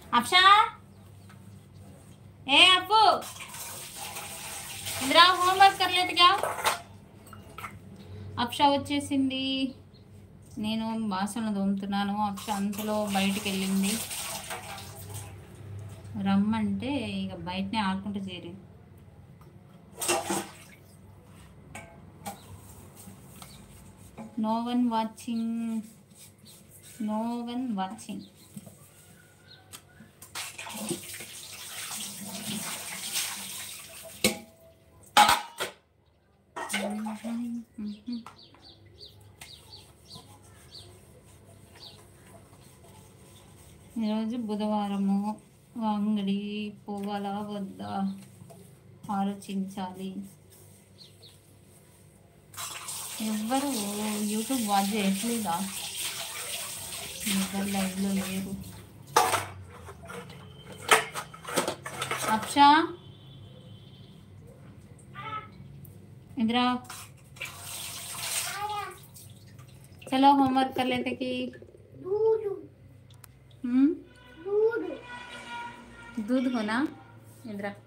అప్షా ఏ అప్పు ఇంద్రా హోంవర్క్ కర్లేదు క్యా అప్ష వచ్చేసింది నేను బాసనలు తోముతున్నాను అప్ష అంతలో బయటికి వెళ్ళింది రమ్మంటే ఇక బయటనే ఆడుకుంటూ చేరి no one watching no one watching ఈరోజు బుధవారము అంగడి పోవాలా వద్దా ఆలోచించాలి ఎవ్వరు యూట్యూబ్ వాచ్ చేయట్లేదా ఎవరు లైవ్లో లేరు అక్షా इंदिरा चलो होमवर्क कर लेते कि हम्म दूध होना इंदिरा